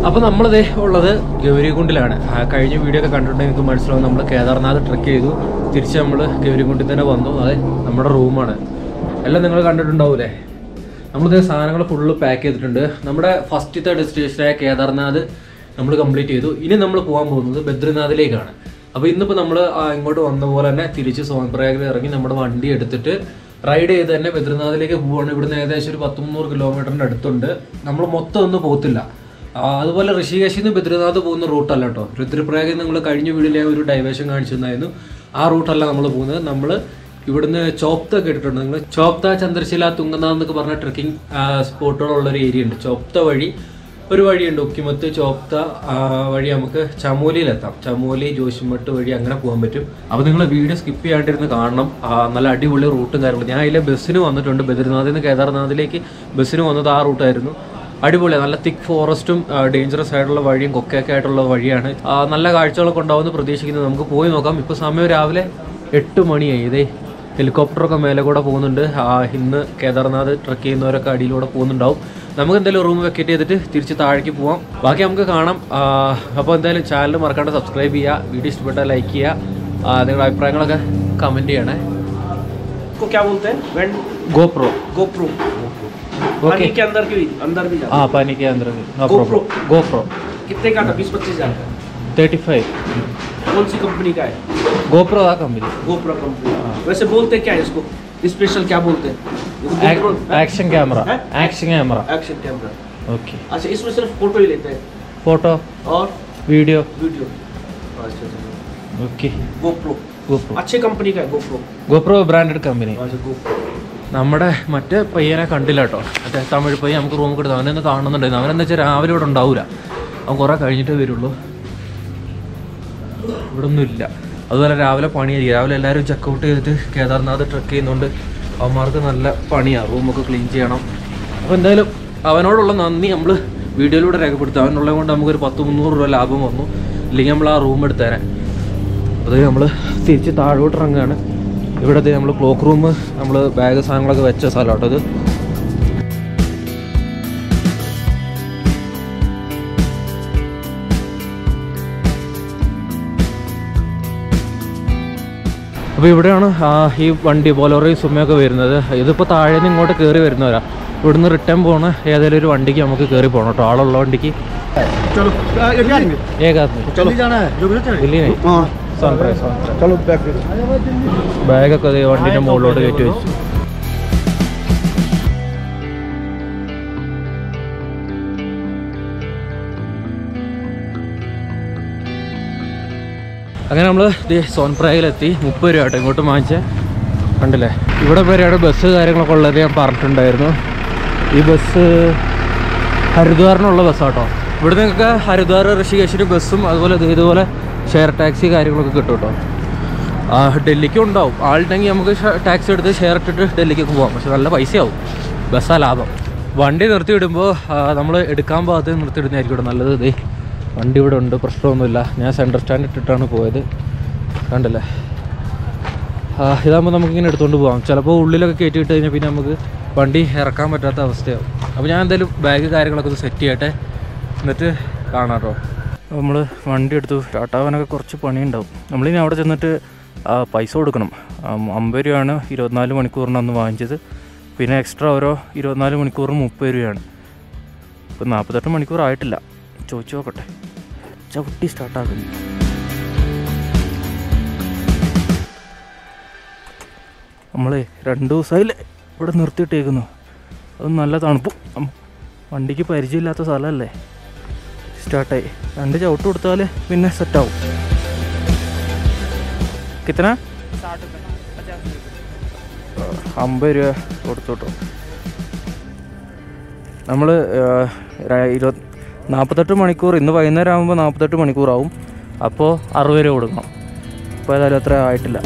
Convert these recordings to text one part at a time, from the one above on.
അപ്പോൾ നമ്മളിത് ഉള്ളത് ഗൗരികുണ്ടിലാണ് ആ, കഴിഞ്ഞ വീഡിയോ ഒക്കെ കണ്ടിട്ടുണ്ടെങ്കിൽ നിങ്ങൾക്ക് മനസ്സിലാവും നമ്മൾ കേദാർനാഥ് ട്രക്ക് ചെയ്തു തിരിച്ച് നമ്മൾ ഗൗരികുണ്ടിൽ തന്നെ വന്നു അതെ നമ്മുടെ റൂമാണ് എല്ലാം നിങ്ങൾ കണ്ടിട്ടുണ്ടാവൂലേ നമ്മളിത് സാധനങ്ങൾ ഫുള്ള് പാക്ക് ചെയ്തിട്ടുണ്ട് നമ്മുടെ ഫസ്റ്റത്തെ ഡെസ്റ്റിനേഷനായ കേദാർനാഥ് നമ്മൾ കംപ്ലീറ്റ് ചെയ്തു ഇനി നമ്മൾ പോകാൻ പോകുന്നത് ബദ്രിനാഥിലേക്കാണ് അപ്പോൾ ഇന്നിപ്പോൾ നമ്മൾ ഇങ്ങോട്ട് വന്ന പോലെ തന്നെ തിരിച്ച് സോൻപ്രയാഗിൽ ഇറങ്ങി നമ്മുടെ വണ്ടി എടുത്തിട്ട് റൈഡ് ചെയ്ത് തന്നെ ബദ്രിനാഥിലേക്ക് പോവാണ് ഇവിടുന്ന് ഏകദേശം ഒരു പത്ത് മുന്നൂറ് കിലോമീറ്ററിൻ്റെ അടുത്തുണ്ട് നമ്മൾ മൊത്തം ഒന്നും പോകത്തില്ല ആ, അതുപോലെ ഋഷികേശിൽ നിന്ന് ബദ്രിനാഥ് പോകുന്ന റൂട്ടല്ല കേട്ടോ രുദ്രപ്രയാഗിൽ നിങ്ങൾ കഴിഞ്ഞ വീഡിയോയിൽ ഞാൻ ഒരു ഡൈവേഷൻ കാണിച്ചിരുന്നായിരുന്നു ആ റൂട്ടല്ല നമ്മൾ പോകുന്നത് നമ്മൾ ഇവിടുന്ന് ചോപ്ത കേട്ടിട്ടുണ്ട് നിങ്ങൾ ചോപ്ത ചന്ദ്രശില തുങ്കനാഥ് എന്നൊക്കെ പറഞ്ഞ ട്രക്കിംഗ് സ്പോട്ടുകളുള്ള ഒരു ഏരിയ ഉണ്ട് ചോപ്ത വഴി ഒരു വഴിയുണ്ട് ഉക്കിമത്ത് ചോപ്ത ആ, വഴി നമുക്ക് ചമോലിയിലെത്താം ചമോലി ജോഷിമട്ട് വഴി അങ്ങനെ പോകാൻ പറ്റും അപ്പോൾ നിങ്ങൾ വീഡിയോ സ്കിപ്പ് ചെയ്യാണ്ടിരുന്ന് കാണണം ആ, നല്ല അടിപൊളി റൂട്ടും കാര്യങ്ങളും ഞാൻ അതിലെ ബസ്സിന് വന്നിട്ടുണ്ട് ബദ്രിനാഥിൽ നിന്ന് കേദാർനാഥിലേക്ക് ബസ്സിന് വന്നത് ആ റൂട്ടായിരുന്നു അടിപൊളിയാണ് നല്ല തിക്ക് ഫോറസ്റ്റും ഡേഞ്ചറസ് ആയിട്ടുള്ള വഴിയും കൊക്കയൊക്കെ ആയിട്ടുള്ള വഴിയാണ് ആ, നല്ല കാഴ്ചകളൊക്കെ ഉണ്ടാവുമെന്ന് പ്രതീക്ഷിക്കുന്നത് നമുക്ക് പോയി നോക്കാം ഇപ്പോൾ സമയം രാവിലെ എട്ട് മണിയായി ഇതേ ഹെലികോപ്റ്ററൊക്കെ മേലെ കൂടെ പോകുന്നുണ്ട് ആ, ഇന്ന് കേദാർനാഥ് ട്രക്ക് ചെയ്യുന്നവരൊക്കെ അടിയിലൂടെ പോകുന്നുണ്ടാവും നമുക്ക് എന്തായാലും റൂം വെക്കേറ്റ് ചെയ്തിട്ട് തിരിച്ച് താഴേക്ക് പോവാം ബാക്കി നമുക്ക് കാണാം അപ്പോൾ എന്തായാലും ചാനൽ മറക്കാണ്ട് സബ്സ്ക്രൈബ് ചെയ്യുക വീഡിയോ ഇഷ്ടപ്പെട്ടാൽ ലൈക്ക് ചെയ്യുക ആ, നിങ്ങളുടെ അഭിപ്രായങ്ങളൊക്കെ കമൻറ്റ് ചെയ്യണേ को क्या बोलते हैं वेंड ഗോപ്രോ गोप्रो ओके पानी के अंदर की अंदर भी जाता ആ പനിക്ക് നോ GoPro. പ്രോബ്ലം ഗോപ്രോ है कितने का था बीस पच्चीस हजार का തേർട്ടി ഫൈവ് कौन सी कंपनी का है ഗോപ്രോ ആ കമ്പനി गोप्रो कंपनी वैसे बोलते क्या है इसको स्पेशल क्या बोलते हैं ये तो GoPro ആക്ഷൻ ക്യാമറ है? Action camera action camera okay अच्छा इसमें सिर्फ फोटो ही लेते हैं ഫോട്ടോ और വീഡിയോ वीडियो अच्छा अच्छा ഓക്കെ गोप्रो ഗോപ്രോ अच्छे कंपनी का है गोप्रो ഗോപ്രോ ബ്രാൻഡഡ് കമ്പനി अच्छा गोप्रो നമ്മുടെ മറ്റേ പയ്യനെ കണ്ടില്ല കേട്ടോ മറ്റേ തമിഴ് പയ്യൻ നമുക്ക് റൂം കിട്ടുന്നത് അവനെ ഒന്ന് കാണുന്നുണ്ടായിരുന്നു അവനെന്താ വെച്ചാൽ രാവിലെ ഇവിടെ ഉണ്ടാവില്ല അവൻ കുറേ കഴിഞ്ഞിട്ടേ വരുള്ളൂ ഇവിടെ ഒന്നും ഇല്ല അതുപോലെ രാവിലെ പണിയായിരിക്കും രാവിലെ എല്ലാവരും ചെക്കൗട്ട് ചെയ്തിട്ട് കേദാർനാഥ് ട്രക്ക് ചെയ്യുന്നതുകൊണ്ട് അവന്മാർക്ക് നല്ല പണിയാണ് റൂമൊക്കെ ക്ലീൻ ചെയ്യണം അപ്പോൾ എന്തായാലും അവനോടുള്ള നന്ദി നമ്മൾ വീഡിയോയിലൂടെ രേഖപ്പെടുത്തുക അവനുള്ളത് കൊണ്ട് നമുക്കൊരു പത്ത് മുന്നൂറ് രൂപ ലാഭം വന്നു ഇല്ലെങ്കിൽ നമ്മൾ ആ റൂം എടുത്തേരാൻ അത് നമ്മൾ തിരിച്ച് താഴോട്ട് ഇറങ്ങുകയാണ് ഇവിടത്തെ നമ്മൾ ക്ലോക്ക് റൂം നമ്മൾ ബാഗ് സാധനങ്ങളൊക്കെ വെച്ച സ്ഥലം കേട്ടോ ഇത് അപ്പോൾ ഇവിടെയാണ് ആ, ഈ വണ്ടി ബോലോറയും സുമയൊക്കെ വരുന്നത് ഇതിപ്പോൾ താഴെ നിന്ന് ഇങ്ങോട്ട് കയറി വരുന്നവരാ ഇവിടുന്ന് റിട്ടേൺ പോണ ഏതെങ്കിലും ഒരു വണ്ടിക്ക് നമുക്ക് കയറി പോകണം കേട്ടോ ആളുള്ള വണ്ടിക്ക് चलो आ, ये क्या लेंगे? ഏകാത്മി चलो जाना है जो भी चले ദില്ലി हाँ സൺറൈസ് സൺറൈസ് चलो बैक ബാഗൊക്കെ ദേ വണ്ടിൻ്റെ മുകളിലോട്ട് കയറ്റി വെച്ചു അങ്ങനെ നമ്മൾ സോൻപ്രായിലെത്തി മുപ്പത് രൂപ കേട്ടോ ഇങ്ങോട്ട് വാങ്ങിച്ചേ കണ്ടില്ലേ ഇവിടെ വരെയാണ് ബസ് കാര്യങ്ങളൊക്കെ ഉള്ളത് ഞാൻ പറഞ്ഞിട്ടുണ്ടായിരുന്നു ഈ ബസ് ഹരിദ്വാറിനുള്ള ബസ്സാട്ടോ ഇവിടെ നിങ്ങൾക്ക് ഹരിദ്വാർ ഋഷികേശിന് ബസ്സും അതുപോലെ ദേ ഇതുപോലെ ഷെയർ ടാക്സി കാര്യങ്ങളൊക്കെ കിട്ടും കേട്ടോ ആ ഡൽഹിക്കും ഉണ്ടാവും ആളുണ്ടെങ്കിൽ നമുക്ക് ടാക്സി എടുത്ത് ഷെയർ ഇട്ടിട്ട് ഡൽഹിക്കൊക്കെ പോകാം പക്ഷെ നല്ല പൈസയാവും ബസ്സാ ലാഭം വണ്ടി നിർത്തി വിടുമ്പോൾ നമ്മൾ എടുക്കാൻ ഭാഗത്ത് നിർത്തി ഇടുന്നതായിരിക്കും ഇവിടെ നല്ലത് ഇതേ വണ്ടി ഇവിടെ ഉണ്ട് പ്രശ്നമൊന്നുമില്ല ഞാൻ സെൻറ്റർ സ്റ്റാൻഡ് ഇട്ടിട്ടാണ് പോയത് കണ്ടല്ലേ ആ, ഇതാകുമ്പോൾ നമുക്കിങ്ങനെ എടുത്തുകൊണ്ട് പോകാം ചിലപ്പോൾ ഉള്ളിലൊക്കെ കയറ്റി ഇട്ട് കഴിഞ്ഞാൽ പിന്നെ നമുക്ക് വണ്ടി ഇറക്കാൻ പറ്റാത്ത അവസ്ഥയാവും അപ്പോൾ ഞാൻ എന്തായാലും ബാഗ് കാര്യങ്ങളൊക്കെ ഒന്ന് സെറ്റ് ചെയ്യട്ടെ എന്നിട്ട് കാണാം കേട്ടോ നമ്മൾ വണ്ടി എടുത്തു സ്റ്റാർട്ടാവാനൊക്കെ കുറച്ച് പണിയുണ്ടാവും നമ്മളിനി അവിടെ ചെന്നിട്ട് ആ, പൈസ കൊടുക്കണം ആം, അമ്പത് രൂപയാണ് ഇരുപത്തിനാല് മണിക്കൂറിന് അന്ന് വാങ്ങിച്ചത് പിന്നെ എക്സ്ട്രാ ഓരോ ഇരുപത്തിനാല് മണിക്കൂറിന് മുപ്പത് രൂപയാണ് ഇപ്പം നാൽപ്പത്തെട്ട് മണിക്കൂർ ആയിട്ടില്ല ചോദിച്ചു നോക്കട്ടെ ചവിട്ടി സ്റ്റാർട്ടാക്കുന്നു നമ്മളെ രണ്ട് ദിവസമായില്ലേ ഇവിടെ നിർത്തിയിട്ടേക്കുന്നു അത് നല്ല തണുപ്പ് അം, വണ്ടിക്ക് പരിചയമില്ലാത്ത സ്ഥലമല്ലേ സ്റ്റാർട്ടായി രണ്ട് ചവിട്ട് കൊടുത്താൽ പിന്നെ സെറ്റാവും കിത്തന അമ്പത് രൂപ കൊടുത്തു കേട്ടോ നമ്മൾ ഇരുപത് നാൽപ്പത്തെട്ട് മണിക്കൂർ ഇന്ന് വൈകുന്നേരം ആകുമ്പോൾ നാൽപ്പത്തെട്ട് മണിക്കൂറാവും അപ്പോൾ അറുപത് രൂപ കൊടുക്കണം ഇപ്പോൾ ഏതായാലും അത്ര ആയിട്ടില്ല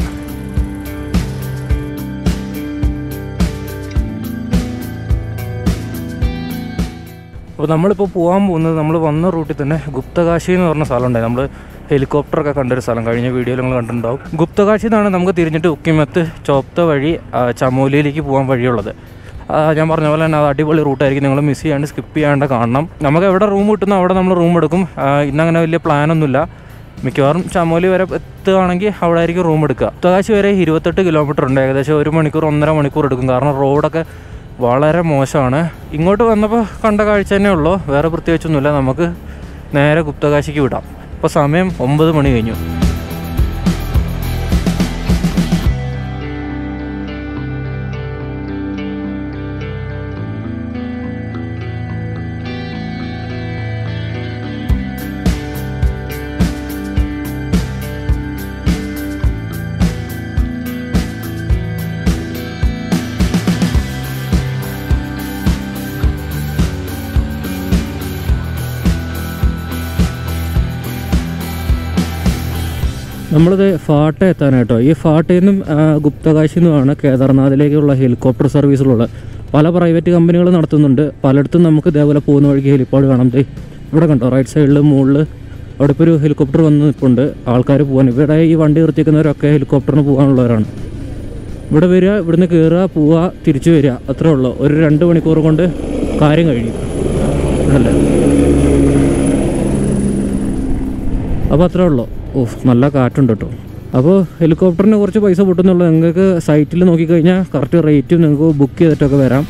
അപ്പോൾ നമ്മളിപ്പോൾ പോകാൻ പോകുന്നത് നമ്മൾ വന്ന റൂട്ടിൽ തന്നെ ഗുപ്തകാശി എന്ന് പറഞ്ഞ സ്ഥലമുണ്ടായി നമ്മൾ ഹെലികോപ്റ്ററൊക്കെ കണ്ടൊരു സ്ഥലം കഴിഞ്ഞ വീഡിയോയിൽ നിങ്ങൾ കണ്ടിട്ടുണ്ടാവും ഗുപ്തകാശി എന്നാണ് നമുക്ക് തിരിഞ്ഞിട്ട് ഉക്കിമത്ത് ചോപ്ത വഴി ആ, ചമോലിയിലേക്ക് പോകാൻ വഴിയുള്ളത് ആ, ഞാൻ പറഞ്ഞ പോലെ തന്നെ അത് അടിപൊളി റൂട്ടായിരിക്കും നിങ്ങൾ മിസ് ചെയ്യാണ്ട് സ്കിപ്പ് ചെയ്യാണ്ട് കാണണം നമുക്ക് എവിടെ റൂം കിട്ടുന്നോ അവിടെ നമ്മൾ റൂം എടുക്കും ആ, ഇന്നങ്ങനെ വലിയ പ്ലാനൊന്നുമില്ല മിക്കവാറും ചമോലി വരെ എത്തുകയാണെങ്കിൽ അവിടെ ആയിരിക്കും റൂം എടുക്കുക ഉത്തകാശി വരെ ഇരുപത്തെട്ട് കിലോമീറ്റർ ഉണ്ട് ഏകദേശം ഒരു മണിക്കൂർ ഒന്നര മണിക്കൂർ എടുക്കും കാരണം റോഡൊക്കെ വളരെ മോശമാണ് ഇങ്ങോട്ട് വന്നപ്പോൾ കണ്ട കാഴ്ച തന്നെ ഉള്ളൂ വേറെ പ്രത്യേകിച്ചൊന്നുമില്ല നമുക്ക് നേരെ ഗുപ്തകാശിക്ക് വിടാം ഇപ്പോൾ സമയം ഒമ്പത് മണി കഴിഞ്ഞു നമ്മളിത് ഫാട്ട എത്താനായിട്ടോ ഈ ഫാട്ടയിൽ നിന്നും ആ, ഗുപ്തകാശിൽ നിന്നുമാണ് കേദാർനാഥിലേക്കുള്ള ഹെലികോപ്റ്റർ സർവീസുകളുള്ളത് പല പ്രൈവറ്റ് കമ്പനികൾ നടത്തുന്നുണ്ട് പലയിടത്തും നമുക്ക് ഇതേപോലെ പോകുന്ന വഴിക്ക് ഹെലിപ്പാഡ് കാണാം ദേ ഇവിടെ കണ്ടോ റൈറ്റ് സൈഡിൽ മുകളിൽ അവിടെ ഇപ്പോൾ ഒരു ഹെലികോപ്റ്റർ വന്ന് നിൽപ്പുണ്ട് ആൾക്കാർ പോകാൻ ഇവിടെ ഈ വണ്ടി നിർത്തിക്കുന്നവരൊക്കെ ഹെലികോപ്റ്ററിന് പോകാനുള്ളവരാണ് ഇവിടെ വരിക ഇവിടുന്ന് കയറുക പോവുക തിരിച്ചു വരിക അത്രേ ഉള്ളൂ ഒരു രണ്ട് മണിക്കൂർ കൊണ്ട് കാര്യം കഴിയും ഇവിടല്ലേ അപ്പോൾ അത്രേ ഉള്ളൂ ഓഹ് നല്ല കാറ്റുണ്ട് കേട്ടോ അപ്പോൾ ഹെലികോപ്റ്ററിന് കുറച്ച് പൈസ പൊട്ടുന്നുള്ളൂ നിങ്ങൾക്ക് സൈറ്റിൽ നോക്കിക്കഴിഞ്ഞാൽ കറക്റ്റ് റേറ്റും നിങ്ങൾക്ക് ബുക്ക് ചെയ്തിട്ടൊക്കെ വരാം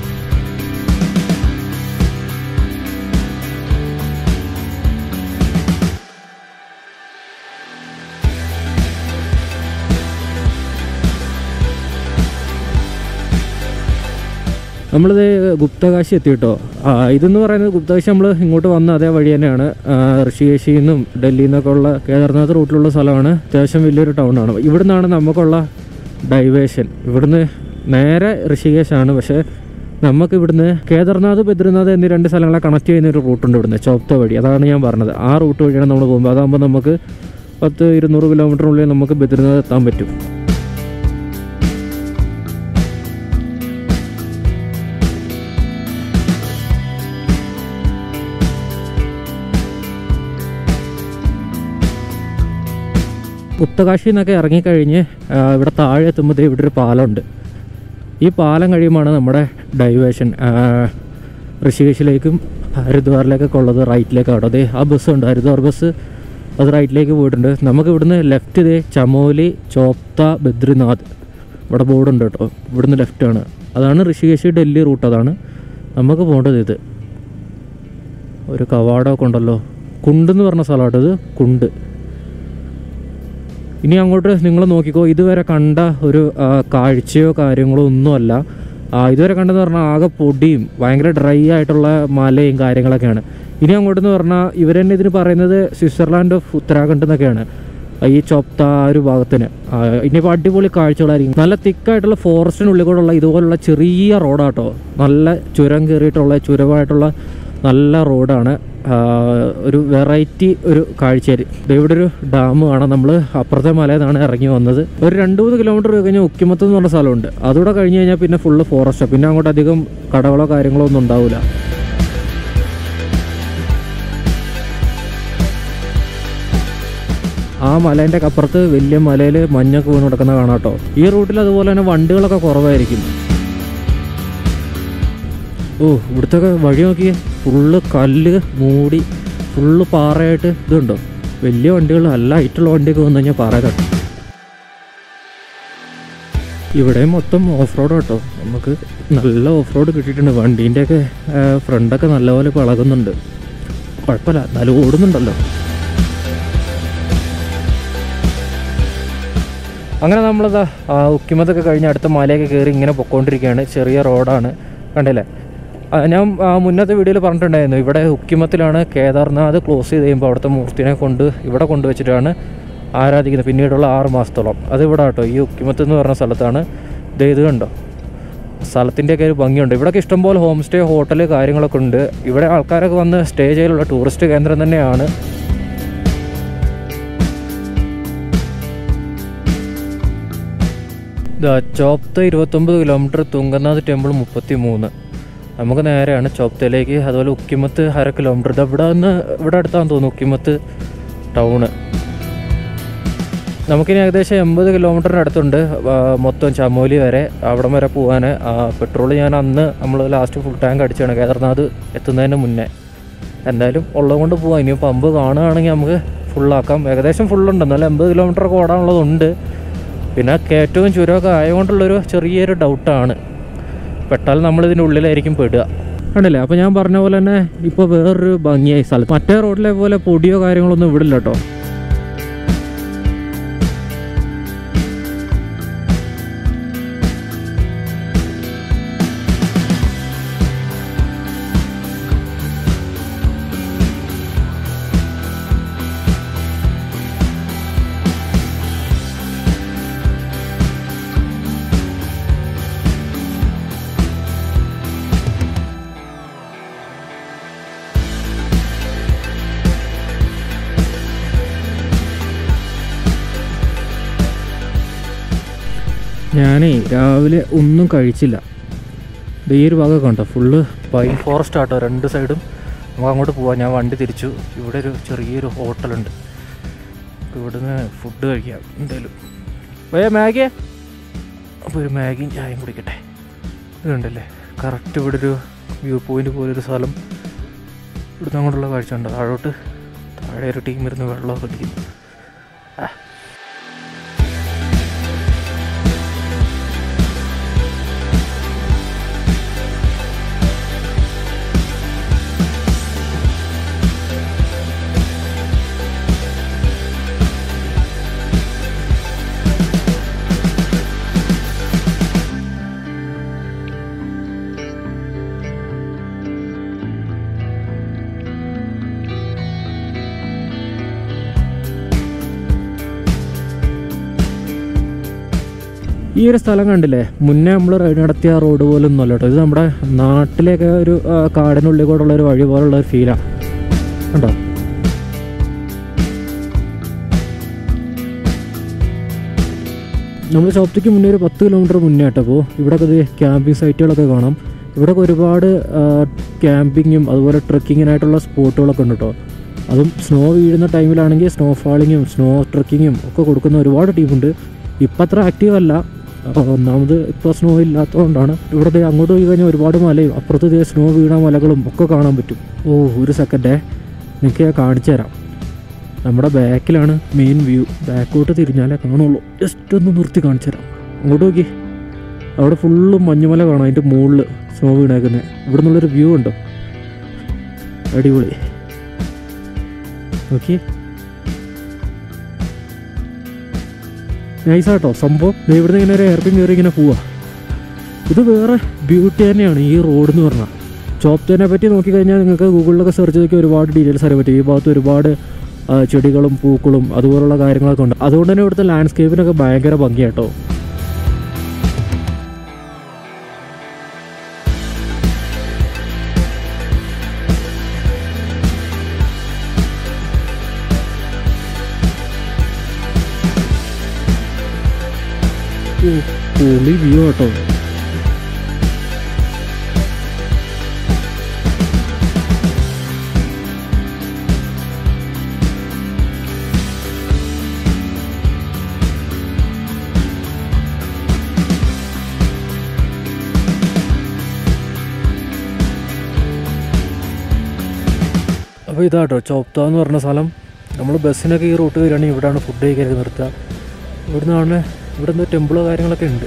നമ്മളിത് ഗുപ്തകാശി എത്തി കേട്ടോ ആ, ഇതെന്ന് പറയുന്നത് ഗുപ്തകാശി നമ്മൾ ഇങ്ങോട്ട് വന്ന അതേ വഴി തന്നെയാണ് ആ, ഋഷികേശിയിൽ നിന്നും ഡൽഹിയിൽ നിന്നൊക്കെ ഉള്ള കേദാർനാഥ് റൂട്ടിലുള്ള സ്ഥലമാണ് അത്യാവശ്യം വലിയൊരു ടൗൺ ആണ് ഇവിടെ നിന്നാണ് നമുക്കുള്ള ഡൈവേഷൻ ഇവിടുന്ന് നേരെ ഋഷികേശാണ് പക്ഷേ നമുക്ക് ഇവിടുന്ന് കേദാർനാഥ് ബദ്രിനാഥ് എന്നീ രണ്ട് സ്ഥലങ്ങളെ കണക്ട് ചെയ്യുന്ന ഒരു റൂട്ടുണ്ട് ഇവിടുന്ന് ചോപ്ത വഴി അതാണ് ഞാൻ പറഞ്ഞത് ആ റൂട്ട് വഴിയാണ് നമ്മൾ പോകുമ്പോൾ അതാകുമ്പോൾ നമുക്ക് പത്ത് ഇരുന്നൂറ് കിലോമീറ്ററിനുള്ളിൽ നമുക്ക് ബദ്രിനാഥ് എത്താൻ പറ്റും ഗുപ്തകാശി എന്നൊക്കെ ഇറങ്ങിക്കഴിഞ്ഞ് ആ, ഇവിടെ താഴെ എത്തുമ്പോൾ ദേ ഇവിടെ ഒരു പാലമുണ്ട് ഈ പാലം കഴിയുമ്പോൾ നമ്മുടെ ഡൈവേഷൻ ഋഷികേശിലേക്കും ഹരിദ്വാറിലേക്കൊക്കെ ഉള്ളത് റൈറ്റിലേക്കാണ് അതെ ആ ബസ് ഉണ്ട് ഹരിദ്വാർ ബസ് അത് റൈറ്റിലേക്ക് പോയിട്ടുണ്ട് നമുക്ക് ഇവിടുന്ന് ലെഫ്റ്റ് ഇതേ ചമോലി ചോപ്ത ബദ്രിനാഥ് ഇവിടെ ബോർഡുണ്ട് കേട്ടോ ഇവിടുന്ന് ലെഫ്റ്റാണ് അതാണ് ഋഷികേശി ഡൽഹി റൂട്ട് അതാണ് നമുക്ക് പോകേണ്ടത് ഇത് ഒരു കവാടമൊക്കെ ഉണ്ടല്ലോ കുണ്ടെന്ന് പറഞ്ഞ സ്ഥലമാട്ടോ ഇത് കുണ്ട് ഇനി അങ്ങോട്ട് നിങ്ങൾ നോക്കിക്കോ ഇതുവരെ കണ്ട ഒരു ആ, കാഴ്ചയോ കാര്യങ്ങളോ ഒന്നുമല്ല ആ, ഇതുവരെ കണ്ടെന്ന് പറഞ്ഞാൽ ആകെ പൊടിയും ഭയങ്കര ഡ്രൈ ആയിട്ടുള്ള മലയും കാര്യങ്ങളൊക്കെയാണ് ഇനി അങ്ങോട്ടെന്ന് പറഞ്ഞാൽ ഇവർ തന്നെ ഇതിന് പറയുന്നത് സ്വിറ്റ്സർലാൻഡ് ഓഫ് ഉത്തരാഖണ്ഡ് എന്നൊക്കെയാണ് ഈ ചൊപ്ത ആ ഒരു ഭാഗത്തിന് ആ, ഇനിയിപ്പോൾ അടിപൊളി കാഴ്ചകളായിരിക്കും നല്ല തിക്കായിട്ടുള്ള ഫോറസ്റ്റിനുള്ളിൽ കൂടെ ഉള്ള ഇതുപോലുള്ള ചെറിയ റോഡാട്ടോ നല്ല ചുരം കയറിയിട്ടുള്ള ചുരമായിട്ടുള്ള നല്ല റോഡാണ് ആ, ഒരു വെറൈറ്റി ഒരു കാഴ്ചയായിരിക്കും ദേ ഇവിടെ ഒരു ഡാം കാണാം നമ്മൾ അപ്പുറത്തെ മലയിൽ നിന്നാണ് ഇറങ്ങി വന്നത് ഒരു രണ്ട് മൂന്ന് കിലോമീറ്റർ കഴിഞ്ഞാൽ ഉക്കിമത്ത് എന്ന് പറഞ്ഞ സ്ഥലമുണ്ട് അതുകൂടെ കഴിഞ്ഞ് കഴിഞ്ഞാൽ പിന്നെ ഫുള്ള് ഫോറസ്റ്റാണ് പിന്നെ അങ്ങോട്ട് അധികം കടകളോ കാര്യങ്ങളോ ഒന്നും ഉണ്ടാവില്ല ആ മലേൻ്റെ അപ്പുറത്ത് വലിയ മലയിൽ മഞ്ഞൊക്കെ വീണ് കിടക്കുന്ന കാണാം കേട്ടോ ഈ റൂട്ടിൽ അതുപോലെ തന്നെ വണ്ടികളൊക്കെ കുറവായിരിക്കും ഓ ഇവിടുത്തെ വഴി നോക്കിയേ ഫുള്ള് കല്ല് മൂടി ഫുള്ള് പാറയായിട്ട് ഇതുണ്ടോ വലിയ വണ്ടികൾ നല്ല ഹൈറ്റുള്ള വണ്ടിയൊക്കെ വന്നു കഴിഞ്ഞാൽ പാറ തട്ടും ഇവിടെ മൊത്തം ഓഫ് റോഡ് കേട്ടോ നമുക്ക് നല്ല ഓഫ് റോഡ് കിട്ടിയിട്ടുണ്ട് വണ്ടീൻ്റെയൊക്കെ ഫ്രണ്ടൊക്കെ നല്ലപോലെ പളകുന്നുണ്ട് കുഴപ്പമില്ല എന്നാലും ഓടുന്നുണ്ടല്ലോ അങ്ങനെ നമ്മളതാ ആ ഉക്കിമത്തൊക്കെ കഴിഞ്ഞ് അടുത്ത മലയൊക്കെ കയറി ഇങ്ങനെ പൊക്കോണ്ടിരിക്കുകയാണ് ചെറിയ റോഡാണ് കണ്ടില്ലേ ആ, ഞാൻ ആ, മുന്നത്തെ വീഡിയോയിൽ പറഞ്ഞിട്ടുണ്ടായിരുന്നു ഇവിടെ ഉക്കിമത്തിലാണ് കേദാർനാഥ് ക്ലോസ് ചെയ്ത് കഴിയുമ്പോൾ അവിടുത്തെ മൂർത്തിനെ കൊണ്ട് ഇവിടെ കൊണ്ടുവച്ചിട്ടാണ് ആരാധിക്കുന്നത് പിന്നീടുള്ള ആറ് മാസത്തോളം അത് ഇവിടെ കേട്ടോ ഈ ഉക്കിമത്ത് എന്ന് പറഞ്ഞ സ്ഥലത്താണ് ദേ ഇത് കണ്ടോ സ്ഥലത്തിൻ്റെയൊക്കെ ഒരു ഭംഗിയുണ്ട് ഇവിടെയൊക്കെ ഇഷ്ടംപോലെ ഹോം സ്റ്റേ ഹോട്ടൽ കാര്യങ്ങളൊക്കെ ഉണ്ട് ഇവിടെ ആൾക്കാരൊക്കെ വന്ന് സ്റ്റേ ചെയ്യാനുള്ള ടൂറിസ്റ്റ് കേന്ദ്രം തന്നെയാണ് ദാ ചോപ്ത ഇരുപത്തൊമ്പത് കിലോമീറ്റർ തുങ്കനാഥ് ടെമ്പിൾ മുപ്പത്തി മൂന്ന് നമുക്ക് നേരെയാണ് ചോപ്തയിലേക്ക് അതുപോലെ ഉക്കിമത്ത് അര കിലോമീറ്റർ ഇത് ഇവിടെ നിന്ന് ഇവിടെ അടുത്താന്ന് തോന്നുന്നു ഉക്കിമത്ത് ടൗണ് നമുക്കിനി ഏകദേശം എൺപത് കിലോമീറ്ററിന് അടുത്തുണ്ട് ആ, മൊത്തം ചമോലി വരെ അവിടം വരെ പോകാൻ പെട്രോൾ ഞാൻ അന്ന് നമ്മൾ ലാസ്റ്റ് ഫുൾ ടാങ്ക് അടിച്ചാണ് കേദർനാഥ് എത്തുന്നതിന് മുന്നേ എന്തായാലും ഉള്ളത് കൊണ്ട് പോവാം ഇനി പമ്പ് കാണുകയാണെങ്കിൽ നമുക്ക് ഫുള്ളാക്കാം ഏകദേശം ഫുള്ളുണ്ട് എന്നാലും എൺപത് കിലോമീറ്റർ ഒക്കെ ഓടാനുള്ളതുണ്ട് പിന്നെ കയറ്റവും ചുരമൊക്കെ ആയതുകൊണ്ടുള്ളൊരു ചെറിയൊരു ഡൗട്ടാണ് പെട്ടാൽ നമ്മൾ ഇതിൻ്റെ ഉള്ളിലായിരിക്കും പെടുക കണ്ടില്ലേ അപ്പോൾ ഞാൻ പറഞ്ഞ പോലെ തന്നെ ഇപ്പോൾ വേറൊരു ഭംഗിയായി സ്ഥലത്ത് മറ്റേ റോഡിലെ പോലെ പൊടിയോ കാര്യങ്ങളൊന്നും ഇവിടില്ല കേട്ടോ ഞാനേ രാവിലെ ഒന്നും കഴിച്ചില്ല ദേ ഈ ഒരു ഭാഗം കണ്ടോ ഫുള്ള് പൈൻ ഫോറസ്റ്റ് ആട്ടോ രണ്ട് സൈഡും നമുക്ക് അങ്ങോട്ട് പോവാം ഞാൻ വണ്ടി തിരിച്ചു ഇവിടെ ഒരു ചെറിയൊരു ഹോട്ടലുണ്ട് ഇവിടുന്ന് ഫുഡ് കഴിക്കാം എന്തായാലും വയ്യ മാഗിയെ അപ്പോൾ ഒരു മാഗിയും ചായയും കുടിക്കട്ടെ ഇതുണ്ടല്ലേ കറക്റ്റ് ഇവിടെ ഒരു വ്യൂ പോയിന്റ് പോലൊരു സ്ഥലം ഇവിടുന്ന് അങ്ങോട്ടുള്ള കാഴ്ച ഉണ്ട് താഴോട്ട് താഴെ ഒരു ടീം ഇരുന്ന് വെള്ളമൊക്കെ അടിക്കുന്നു ആ ഈ ഒരു സ്ഥലം കണ്ടില്ലേ മുന്നേ നമ്മൾ റൈഡ് നടത്തിയ റോഡ് പോലെ ഒന്നും അല്ല കേട്ടോ ഇത് നമ്മുടെ നാട്ടിലേക്ക് ഒരു ആ, കാടിനുള്ളിൽ കൂടെ ഉള്ള ഒരു വഴി പോലുള്ള ഒരു ഫീലാണ് കണ്ടോ നമ്മൾ ഷോപ്റ്റിക്ക് മുന്നേ ഒരു പത്ത് കിലോമീറ്റർ മുന്നേ ആട്ടപ്പോൾ ഇവിടെ ക്യാമ്പിംഗ് സൈറ്റുകളൊക്കെ കാണാം ഇവിടെ ഒരുപാട് ക്യാമ്പിങ്ങും അതുപോലെ ട്രക്കിങ്ങിനായിട്ടുള്ള സ്പോട്ടുകളൊക്കെ ഉണ്ട് കേട്ടോ അതും സ്നോ വീഴുന്ന ടൈമിലാണെങ്കിൽ സ്നോ ഫാളിങ്ങും സ്നോ ട്രക്കിങ്ങും ഒക്കെ കൊടുക്കുന്ന ഒരുപാട് ടീമുണ്ട് ഇപ്പം അത്ര ആക്റ്റീവ് അല്ല ആ, ഒന്നാമത് ഇപ്പോൾ സ്നോ ഇല്ലാത്തതുകൊണ്ടാണ് ഇവിടെ ദേ അങ്ങോട്ട് പോയി കഴിഞ്ഞാൽ ഒരുപാട് മലയും അപ്പുറത്ത് ദേ സ്നോ വീണ മലകളും ഒക്കെ കാണാൻ പറ്റും ഓ ഒരു സെക്കൻഡേ നിങ്ങൾക്ക് ഞാൻ കാണിച്ചു തരാം നമ്മുടെ ബാക്കിലാണ് മെയിൻ വ്യൂ ബാക്കോട്ട് തിരിഞ്ഞാലേ കാണുള്ളൂ ജസ്റ്റ് ഒന്ന് നിർത്തി കാണിച്ചു തരാം അങ്ങോട്ട് നോക്കി അവിടെ ഫുള്ള് മഞ്ഞുമല കാണാം അതിൻ്റെ മുകളിൽ സ്നോ വീണേക്കുന്നത് ഇവിടെ നിന്നുള്ളൊരു വ്യൂ ഉണ്ടോ അടിപൊളി നോക്കി നൈസാട്ടോ സംഭവം ദേ ഇവിടുന്ന് ഇങ്ങനെ ഒരു എയർപിൻ കയറി ഇങ്ങനെ പോവാ ഇത് വേറെ ബ്യൂട്ടി തന്നെയാണ് ഈ റോഡ് എന്ന് പറഞ്ഞാൽ ചോപ്റ്റനെ പറ്റി നോക്കിക്കഴിഞ്ഞാൽ നിങ്ങൾക്ക് ഗൂഗിളിലൊക്കെ സെർച്ച് ചെയ്തൊക്കെ ഒരുപാട് ഡീറ്റെയിൽസ് അറിയാൻ പറ്റും ഈ ഭാഗത്ത് ഒരുപാട് ആ, ചെടികളും പൂക്കളും അതുപോലുള്ള കാര്യങ്ങളൊക്കെ ഉണ്ട് അതുകൊണ്ട് തന്നെ ഇവിടുത്തെ ലാൻഡ്സ്കേപ്പിനൊക്കെ ഭയങ്കര ഭംഗിയാട്ടോ ഓ, പൊളി വ്യൂ കേട്ടോ അപ്പോൾ ഇതാട്ടോ ചോപ്ത എന്ന് പറഞ്ഞ സ്ഥലം നമ്മൾ ബസ്സിനൊക്കെ ഈ റൂട്ട് വരികയാണെങ്കിൽ ഇവിടെയാണ് ഫുഡ് കഴിക്കാനൊക്കെ നിർത്തുക ഇവിടുന്നാണ് ഇവിടെ എന്തോ ടെമ്പിളോ കാര്യങ്ങളൊക്കെ ഉണ്ട്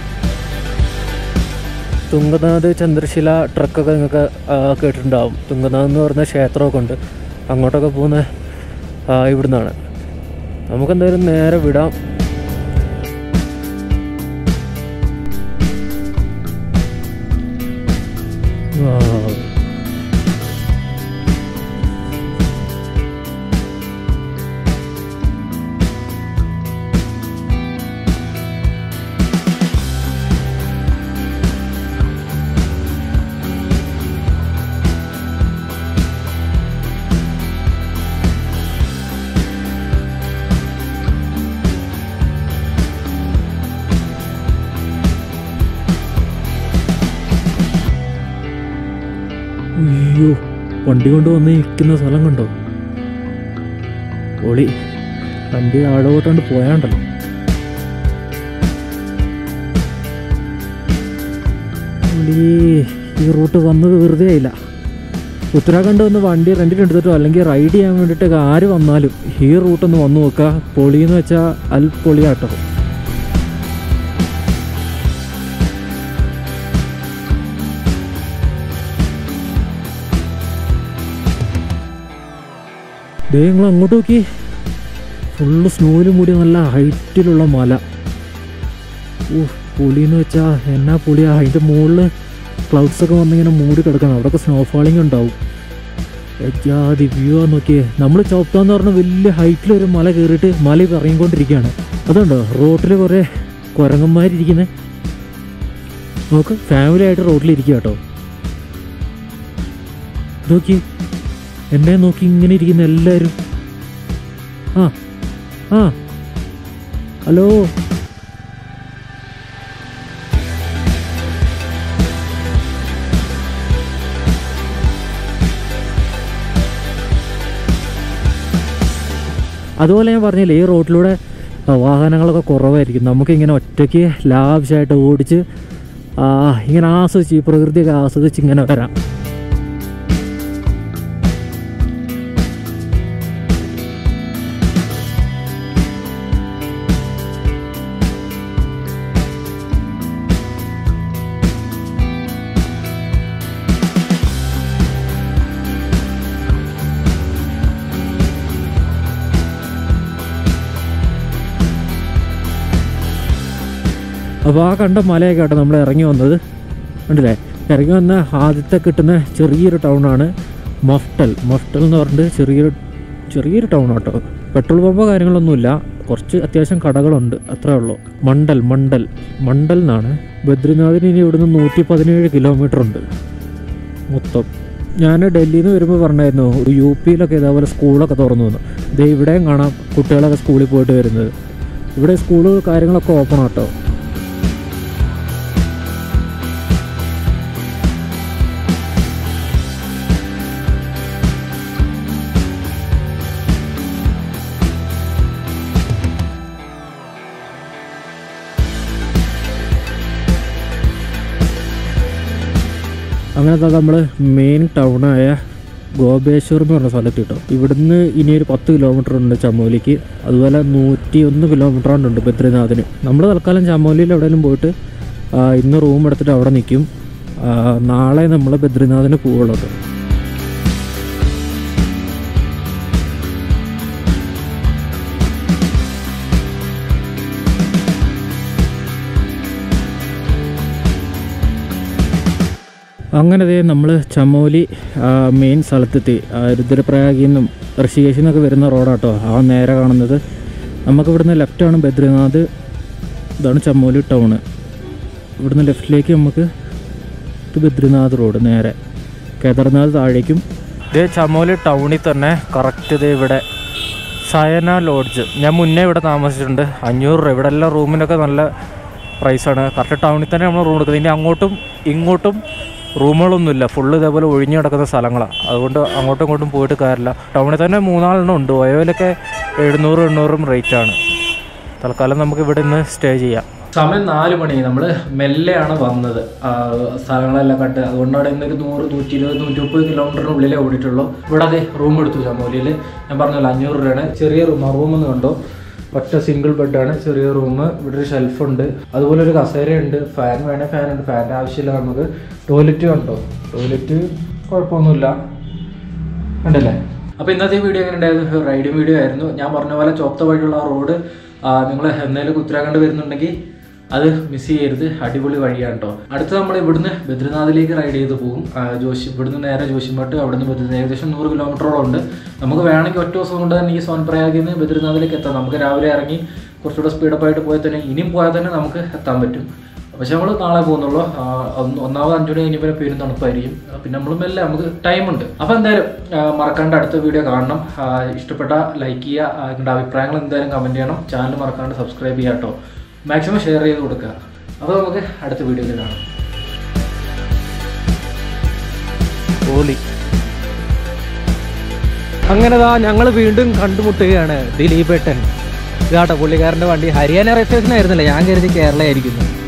തുങ്കനാഥ് ചന്ദ്രശില ട്രക്കൊക്കെ നിങ്ങൾക്ക് ആ, കേട്ടിട്ടുണ്ടാവും തുങ്കനാഥ് എന്ന് പറഞ്ഞ ക്ഷേത്രമൊക്കെ ഉണ്ട് അങ്ങോട്ടൊക്കെ പോകുന്ന ആ, ഇവിടുന്നാണ് നമുക്കെന്തായാലും നേരെ വിടാം Wow. അയ്യോ വണ്ടി കൊണ്ട് വന്ന് നിൽക്കുന്ന സ്ഥലം കണ്ടോ ഒളി വണ്ടി താഴോട്ടാണ്ട് പോയാണ്ടല്ലോ ഈ ഈ റൂട്ട് വന്നത് വെറുതെ ആയില്ല ഉത്തരാഖണ്ഡ് ഒന്ന് വണ്ടി റെൻറ്റിന് എടുത്തിട്ടോ അല്ലെങ്കിൽ റൈഡ് ചെയ്യാൻ വേണ്ടിയിട്ട് ആര് വന്നാലും ഈ റൂട്ടൊന്ന് വന്നു നോക്കുക പൊളിയെന്ന് വെച്ചാൽ അൽ പൊളിയാട്ടോ ദേ നിങ്ങൾ അങ്ങോട്ട് നോക്കി ഫുള്ള് സ്നോയിൽ മൂടി നല്ല ഹൈറ്റിലുള്ള മല ഓ പുളിന്ന് വെച്ചാൽ എന്നാ പുളിയാ അതിൻ്റെ മുകളിൽ ക്ലൗഡ്സ് ഒക്കെ വന്നിങ്ങനെ മൂടി കിടക്കണം അവിടെയൊക്കെ സ്നോഫാളിങ് ഉണ്ടാവും ജാതി വ്യൂ ആ നോക്കിയേ നമ്മൾ ചോപ്താന്ന് പറഞ്ഞ വലിയ ഹൈറ്റിലൊരു മല കയറിയിട്ട് മല ഇറങ്ങിക്കൊണ്ടിരിക്കുകയാണ് അതുണ്ടോ റോട്ടിൽ കുറേ കുരങ്ങന്മാരിരിക്കുന്നത് നോക്ക് ഫാമിലി ആയിട്ട് റോട്ടിലിരിക്കുക കേട്ടോ നോക്കി എന്നെ നോക്കി ഇങ്ങനെ ഇരിക്കുന്ന എല്ലാവരും ആ ആ ഹലോ അതുപോലെ ഞാൻ പറഞ്ഞില്ലേ ഈ റോഡിലൂടെ ആ, വാഹനങ്ങളൊക്കെ കുറവായിരിക്കും നമുക്കിങ്ങനെ ഒറ്റയ്ക്ക് ലാവിഷായിട്ട് ഓടിച്ച് ആ, ഇങ്ങനെ ആസ്വദിച്ച് ഈ പ്രകൃതിയൊക്കെ ആസ്വദിച്ച് ഇങ്ങനെ വരാം അപ്പോൾ ആ കണ്ട മലയൊക്കെ കേട്ടോ നമ്മൾ ഇറങ്ങി വന്നത് കണ്ടില്ലേ ഇറങ്ങി വന്ന ആദ്യത്തെ കിട്ടുന്ന ചെറിയൊരു ടൗണാണ് മഫ്റ്റൽ മഫ്റ്റൽ എന്ന് പറഞ്ഞിട്ട് ചെറിയൊരു ചെറിയൊരു ടൗൺ കേട്ടോ പെട്രോൾ പമ്പോ കാര്യങ്ങളൊന്നുമില്ല കുറച്ച് അത്യാവശ്യം കടകളുണ്ട് അത്രേ ഉള്ളൂ മണ്ടൽ മണ്ടൽ മണ്ടൽ എന്നാണ് ബദ്രിനാഥിന് ഇനി ഇവിടുന്ന് നൂറ്റി പതിനേഴ് കിലോമീറ്റർ ഉണ്ട് മൊത്തം ഞാൻ ഡൽഹിയിൽ നിന്ന് വരുമ്പോൾ പറഞ്ഞായിരുന്നു ഒരു യു പിയിലൊക്കെ ഇതേപോലെ സ്കൂളൊക്കെ തുറന്നു വന്നു ഇതേ ഇവിടെയും കാണാം കുട്ടികളൊക്കെ സ്കൂളിൽ പോയിട്ട് വരുന്നത് ഇവിടെ സ്കൂള് കാര്യങ്ങളൊക്കെ ഓപ്പൺ ആട്ടോ അങ്ങനെ നമ്മൾ മെയിൻ ടൗണായ ഗോപേശ്വർ എന്ന് പറഞ്ഞ സ്ഥലത്ത് കിട്ടും ഇവിടുന്ന് ഇനി ഒരു പത്ത് കിലോമീറ്റർ ഉണ്ട് ചമോലിക്ക് അതുപോലെ നൂറ്റി ഒന്ന് കിലോമീറ്റർ ഉണ്ട് ബദ്രിനാഥിന് നമ്മൾ തൽക്കാലം ചമോലിയിൽ എവിടെയെങ്കിലും പോയിട്ട് ആ, ഇന്ന് റൂം എടുത്തിട്ട് അവിടെ നിൽക്കും ആ, നാളെ നമ്മൾ ബദ്രിനാഥിന് പോവുള്ളൂ കേട്ടോ അങ്ങനെ ദേ നമ്മൾ ചമോലി മെയിൻ സ്ഥലത്തെത്തി ആ, രുദ്രപ്രയാഗിൽ നിന്നും ഋഷികേശിൽ നിന്നൊക്കെ വരുന്ന റോഡാട്ടോ ആ നേരെ കാണുന്നത് നമുക്ക് ഇവിടുന്ന് ലെഫ്റ്റാണ് ബദ്രിനാഥ് ഇതാണ് ചമോലി ടൗണ് ഇവിടുന്ന് ലെഫ്റ്റിലേക്ക് നമുക്ക് ഇത് ബദ്രിനാഥ് റോഡ് നേരെ കേദർനാഥ് താഴേക്കും ഇതേ ചമോലി ടൗണിൽ തന്നെ കറക്റ്റ് ഇത് ഇവിടെ സയന ലോഡ്ജ് ഞാൻ മുന്നേ ഇവിടെ താമസിച്ചിട്ടുണ്ട് അഞ്ഞൂറ് രൂപ ഇവിടെ എല്ലാം റൂമിനൊക്കെ നല്ല പ്രൈസാണ് കറക്റ്റ് ടൗണിൽ തന്നെ നമ്മൾ റൂം എടുക്കുന്നത് ഇനി അങ്ങോട്ടും ഇങ്ങോട്ടും റൂമുകളൊന്നുമില്ല ഫുള്ള് ഇതേപോലെ ഒഴിഞ്ഞു കിടക്കുന്ന സ്ഥലങ്ങളാണ് അതുകൊണ്ട് അങ്ങോട്ടും ഇങ്ങോട്ടും പോയിട്ട് കാര്യമില്ല ടൗണിൽ തന്നെ മൂന്നാലെണ്ണം ഉണ്ട് ഒയവിലൊക്കെ എഴുന്നൂറ് എണ്ണൂറും റേറ്റാണ് തൽക്കാലം നമുക്ക് ഇവിടെ നിന്ന് സ്റ്റേ ചെയ്യാം സമയം നാല് മണി നമ്മൾ മെല്ലെയാണ് വന്നത് ആ, സ്ഥലങ്ങളെല്ലാം കണ്ട് അതുകൊണ്ടാണ് ഇന്നൊരു നൂറ് നൂറ്റി ഇരുപത് നൂറ്റി മുപ്പത് കിലോമീറ്ററിനുള്ളിലേ ഓടിയിട്ടുള്ളൂ ഇവിടെ അതെ റൂം എടുത്തു ചമോലിയിൽ ഞാൻ പറഞ്ഞല്ലോ അഞ്ഞൂറ് രൂപയാണ് ചെറിയ റൂം ആ റൂം ഒന്ന് കണ്ടോ ഒറ്റ സിംഗിൾ ബെഡാണ് ചെറിയ റൂം ഇവിടെ ഒരു ഷെൽഫുണ്ട് അതുപോലെ ഒരു കസേരയുണ്ട് ഫാൻ വേണേൽ ഫാൻ ഉണ്ട് ഫാൻ്റെ ആവശ്യമില്ല നമുക്ക് ടോയ്ലറ്റ് കണ്ടോ ടോയ്ലറ്റ് കുഴപ്പമൊന്നുമില്ല ഉണ്ടല്ലേ അപ്പോൾ ഇന്നത്തെ വീഡിയോ എങ്ങനെ ഉണ്ടായിരുന്നു റൈഡിങ് വീഡിയോ ആയിരുന്നു ഞാൻ പറഞ്ഞ പോലെ ചോപ്ത വഴിയുള്ള ആ റോഡ് നിങ്ങൾ എന്നേലും ഉത്തരാഖണ്ഡ് വരുന്നുണ്ടെങ്കിൽ അത് മിസ് ചെയ്യരുത് അടിപൊളി വഴിയാണ് കേട്ടോ അടുത്ത് നമ്മൾ ഇവിടുന്ന് ബദ്രിനാഥിലേക്ക് റൈഡ് ചെയ്ത് പോകും ആ, ജോഷി ഇവിടുന്ന് നേരെ ജോഷിമട്ട് അവിടുന്ന് ബദ്രിനാഥ് ഏകദേശം നൂറ് കിലോമീറ്ററോളം ഉണ്ട് നമുക്ക് വേണമെങ്കിൽ ഒറ്റ ദിവസം കൊണ്ട് തന്നെ ഈ സോൻപ്രയാഗിൽ നിന്ന് ബദ്രിനാഥിലേക്ക് എത്താം നമുക്ക് രാവിലെ ഇറങ്ങി കുറച്ചുകൂടെ സ്പീഡപ്പ് ആയിട്ട് പോയാൽ തന്നെ ഇനിയും പോയാൽ തന്നെ നമുക്ക് എത്താൻ പറ്റും പക്ഷെ നമ്മൾ നാളെ പോകുന്നുള്ളൂ ആ, ഒന്ന് ഒന്നാമത് അഞ്ചു മണി കഴിഞ്ഞപ്പോൾ പേരും തണുപ്പായിരിക്കും ആ, പിന്നെ നമ്മൾ മെല്ലെ നമുക്ക് ടൈമുണ്ട് അപ്പോൾ എന്തായാലും ആ, മറക്കാണ്ട് അടുത്ത വീഡിയോ കാണണം ആ, ഇഷ്ടപ്പെട്ട ലൈക്ക് ചെയ്യുക ആ, നിങ്ങളുടെ അഭിപ്രായങ്ങൾ എന്തായാലും കമൻറ്റ് ചെയ്യണം ചാനൽ മറക്കാണ്ട് സബ്സ്ക്രൈബ് ചെയ്യുക കേട്ടോ മാക്സിമം ഷെയർ ചെയ്ത് കൊടുക്കുക അപ്പോൾ നമുക്ക് അടുത്ത വീഡിയോയിൽ കാണാം ഓളി അങ്ങനെ ഞങ്ങൾ വീണ്ടും കണ്ടുമുട്ടുകയാണ് ദിലീപേട്ടൻ ഇതാട്ടോ പുള്ളിക്കാരൻ്റെ വണ്ടി ഹരിയാന രജിസ്ട്രേഷൻ ആയിരുന്നില്ല ഞാൻ കരുതി കേരള ആയിരിക്കുന്നു